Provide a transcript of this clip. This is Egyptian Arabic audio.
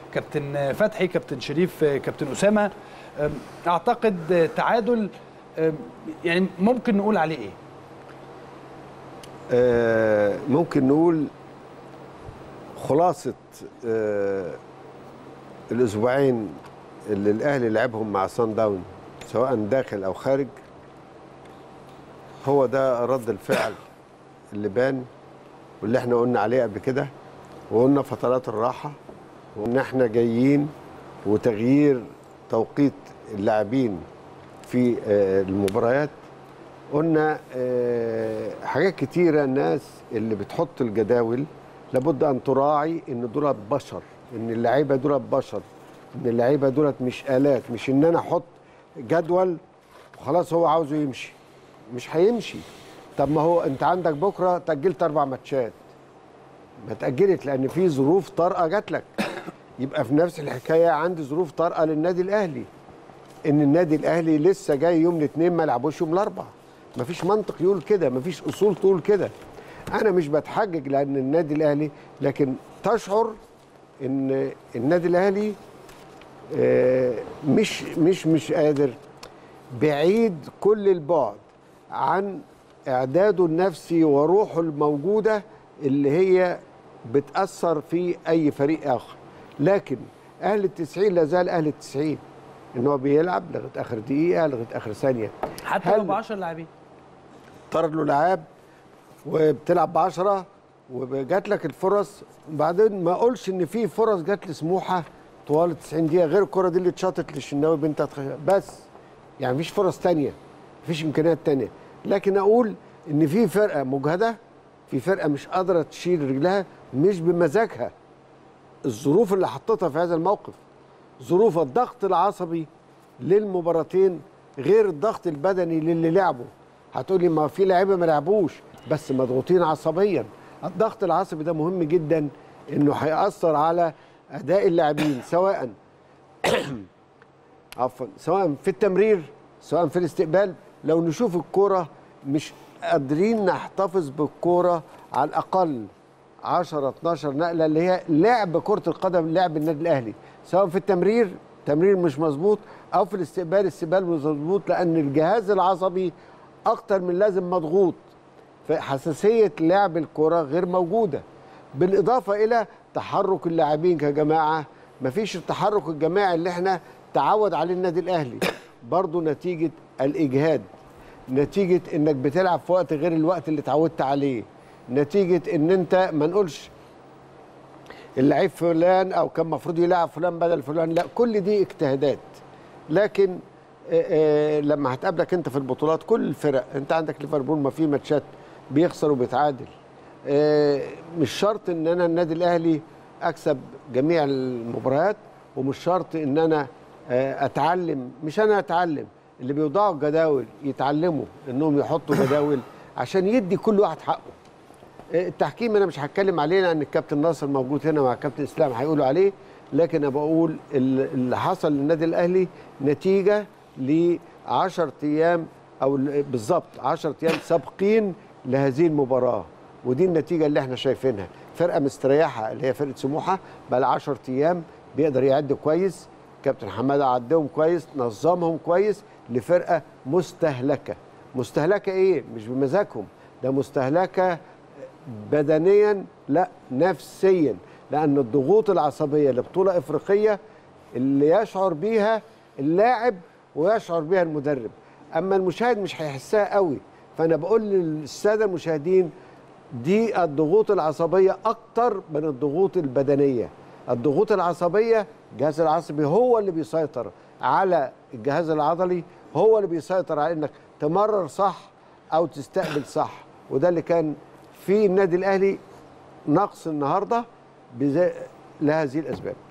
كابتن فتحي كابتن شريف كابتن اسامه اعتقد تعادل يعني ممكن نقول عليه ايه آه ممكن نقول خلاصه آه الاسبوعين اللي الاهلي لعبهم مع سان داون سواء داخل او خارج هو ده رد الفعل اللي بان واللي احنا قلنا عليه قبل كده وقلنا فترات الراحه وان احنا جايين وتغيير توقيت اللاعبين في المباريات قلنا حاجات كتيره الناس اللي بتحط الجداول لابد ان تراعي ان دول بشر ان اللعيبه دول بشر ان اللعيبه دولت مش الات مش ان انا احط جدول وخلاص هو عاوزه يمشي مش هيمشي طب ما هو انت عندك بكره تاجلت اربع ماتشات ما تاجلت لان في ظروف طارئه جات لك يبقى في نفس الحكايه عندي ظروف طارئه للنادي الاهلي ان النادي الاهلي لسه جاي يوم الاثنين ما لعبوش يوم الاربعاء مفيش منطق يقول كده مفيش اصول تقول كده انا مش بتحجج لان النادي الاهلي لكن تشعر ان النادي الاهلي مش مش مش قادر بعيد كل البعد عن اعداده النفسي وروحه الموجوده اللي هي بتاثر في اي فريق اخر لكن اهل التسعين لا زال اهل التسعين ان هو بيلعب لغايه اخر دقيقه لغايه اخر ثانيه حتى لو ب 10 لاعبين طرد له لاعب وبتلعب ب 10 وجات لك الفرص وبعدين ما اقولش ان في فرص جات لسموحه طوال 90 دقيقه غير الكره دي اللي اتشاطت للشناوي بنت بس يعني مفيش فرص ثانيه مفيش امكانيات ثانيه لكن اقول ان في فرقه مجهده في فرقه مش قادره تشيل رجلها مش بمزاجها الظروف اللي حطتها في هذا الموقف ظروف الضغط العصبي للمباراتين غير الضغط البدني للي لعبوا هتقولي ما في لعيبه ما لعبوش بس مضغوطين عصبيا الضغط العصبي ده مهم جدا انه هيأثر على اداء اللاعبين سواء عفوا سواء في التمرير سواء في الاستقبال لو نشوف الكوره مش قادرين نحتفظ بالكوره على الاقل 10 12 نقله اللي هي لعب كره القدم لعب النادي الاهلي سواء في التمرير تمرير مش مظبوط او في الاستقبال استقبال مش مظبوط لان الجهاز العصبي اكتر من لازم مضغوط فحساسيه لعب الكره غير موجوده بالاضافه الى تحرك اللاعبين يا جماعه مفيش التحرك الجماعي اللي احنا تعود عليه النادي الاهلي برضه نتيجه الاجهاد نتيجه انك بتلعب في وقت غير الوقت اللي اتعودت عليه نتيجه ان انت ما نقولش اللعيب فلان او كان المفروض يلعب فلان بدل فلان لا كل دي اجتهادات لكن آآ آآ لما هتقابلك انت في البطولات كل الفرق انت عندك ليفربول ما في ماتشات بيخسر وبيتعادل مش شرط ان انا النادي الاهلي اكسب جميع المباريات ومش شرط ان انا اتعلم مش انا اتعلم اللي بيوضعوا الجداول يتعلموا انهم يحطوا جداول عشان يدي كل واحد حقه التحكيم انا مش هتكلم عليه لان الكابتن ناصر موجود هنا مع الكابتن اسلام هيقولوا عليه لكن انا بقول اللي حصل للنادي الاهلي نتيجه ل 10 ايام او بالظبط 10 ايام سابقين لهذه المباراه ودي النتيجه اللي احنا شايفينها فرقه مستريحه اللي هي فرقه سموحه بقى لها 10 ايام بيقدر يعد كويس كابتن حماده عدهم كويس نظمهم كويس لفرقه مستهلكه مستهلكه ايه مش بمزاجهم ده مستهلكه بدنيا لا نفسيا لان الضغوط العصبيه لبطوله افريقيه اللي يشعر بيها اللاعب ويشعر بيها المدرب اما المشاهد مش هيحسها قوي فانا بقول للساده المشاهدين دي الضغوط العصبيه اكتر من الضغوط البدنيه الضغوط العصبيه الجهاز العصبي هو اللي بيسيطر على الجهاز العضلي هو اللي بيسيطر على انك تمرر صح او تستقبل صح وده اللي كان في النادي الاهلي نقص النهارده لهذه الاسباب